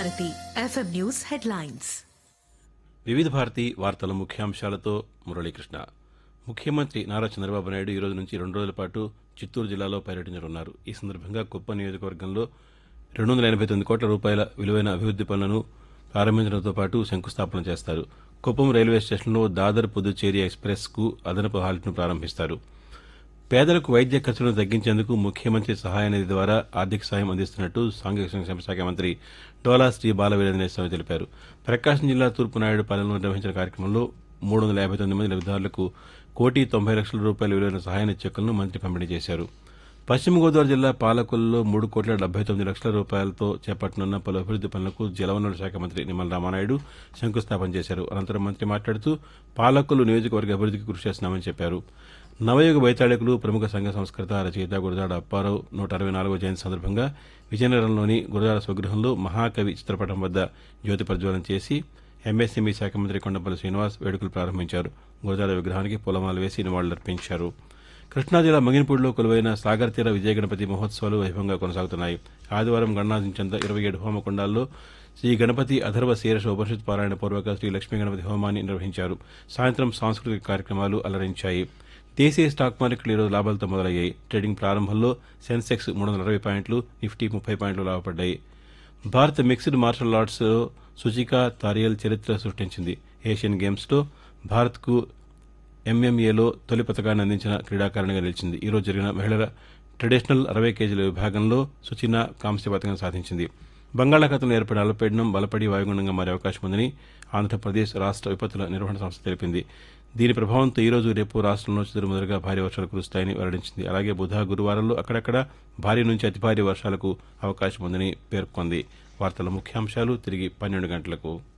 Bharati FM news headlines వివిధ భారతి వార్తల ముఖ్యాంశాలతో మురళీకృష్ణ ముఖ్యమంత్రి నారా చంద్రబాబు నాయుడు ఈ రోజు నుంచి రెండు రోజుల పాటు చిత్తూరు జిల్లాలో పర్యటించనున్నారు ఈ సందర్భంగా కుప్పం నియోజకవర్గంలో రెండు వందల ఎనభై తొమ్మిది కోట్ల రూపాయల విలువైన అభివృద్ది పనులను ప్రారంభించడంతో పాటు శంకుస్థాపన చేస్తారు కుప్పం రైల్వే స్టేషన్లో దాదర్ పుదుచ్చేరి ఎక్స్ప్రెస్ కు అదనపు హాల్ట్ను ప్రారంభిస్తారు పేదలకు వైద్య ఖర్చులను తగ్గించేందుకు ముఖ్యమంత్రి సహాయ నిధి ద్వారా ఆర్థిక సాయం అందిస్తున్నట్టు సాంఘిక సంక్షేమ శాఖ మంత్రి డోలా శ్రీ బాలవీరేంద్ర స్వామి తెలిపారు ప్రకాశం జిల్లా తూర్పు నాయుడుపాలెంలో నిర్వహించిన కార్యక్రమంలో మూడు వందల యాభై తొమ్మిది మంది లబ్దిదారులకు కోటి తొంభై లక్షల రూపాయల విలువైన సహాయ చెక్కులను మంత్రి పంపిణీ చేశారు పశ్చిమ గోదావరి జిల్లా పాలకొల్లులో మూడు కోట్ల డెబ్బై తొమ్మిది లక్షల రూపాయలతో చేపట్టనున్న పలు అభివృద్ది పనులకు జలవనరుల శాఖ మంత్రి నిమ్మల రామానాయుడు శంకుస్థాపన చేశారు అనంతరం మంత్రి మాట్లాడుతూ పాలకొల్లు నియోజకవర్గ అభివృద్దికి కృషి చేస్తున్నామని చెప్పారు నవయుగ వైతాళికులు ప్రముఖ సంఘ సంస్కృత రచయిత గురజాడ అప్పారావు నూట అరవై నాలుగో జయంతి సందర్భంగా విజయనగరంలోని గురజాడ స్వగృహంలో మహాకవి చిత్రపటం వద్ద జ్యోతి ప్రజ్వలన చేసి ఎంఎస్ఎంఈ శాఖ మంత్రి కొండపల్లి శ్రీనివాస్ వేడుకలు ప్రారంభించారు గురజాడ విగ్రహానికి పూలమాల వేసి నివాళులర్పించారు కృష్ణా జిల్లా మంగినపూడిలో కొలువైన సాగర్ తీర విజయ గణపతి మహోత్సవాలు వైభవంగా కొనసాగుతున్నాయి ఆదివారం గణనాథించేంత ఇరవై ఏడు హోమకుండాల్లో శ్రీ గణపతి అథర్వ శీర్ష ఉపనిషత్ పారాయణ పూర్వక శ్రీ లక్ష్మీ గణపతి హోమాన్ని నిర్వహించారు సాయంత్రం సాంస్కృతిక కార్యక్రమాలు అలరించాయి దేశీయ స్టాక్ మార్కెట్లు ఈరోజు లాభాలతో మొదలయ్యాయి ట్రేడింగ్ ప్రారంభంలో సెన్సెక్స్ మూడు వందల అరవై పాయింట్లు నిఫ్టీ ముప్పై పాయింట్లు లాభపడ్డాయి భారత మిక్స్డ్ మార్షల్ ఆర్ట్స్లో సుచికా తారియల్ చరిత్ర సృష్టించింది ఏషియన్ గేమ్స్లో భారత్కు ఎంఎంఏలో తొలి పథకాన్ని అందించిన క్రీడాకారిణిగా నిలిచింది ఈ రోజు జరిగిన మహిళల ట్రెడిషనల్ అరవై కేజీల విభాగంలో సుచినా కాంస్య పథకం సాధించింది బంగాళాఖాతంలో ఏర్పడిన అల్పపీడనం బలపడి వాయుగుండంగా మారే అవకాశం ఉందని ఆంధ్రప్రదేశ్ రాష్ట్ర విపత్తుల నిర్వహణ సంస్థ తెలిపింది దీని ప్రభావంతో ఈ రోజు రేపు రాష్ట్రంలో చెదురుమదురుగా భారీ వర్షాలు కురుస్తాయని వెల్లడించింది అలాగే బుధ గురువారంలో అక్కడక్కడ భారీ నుంచి అతి భారీ వర్షాలకు అవకాశం ఉందని పేర్కొంది వార్తల ముఖ్యాంశాలు తిరిగి పన్నెండు గంటలకు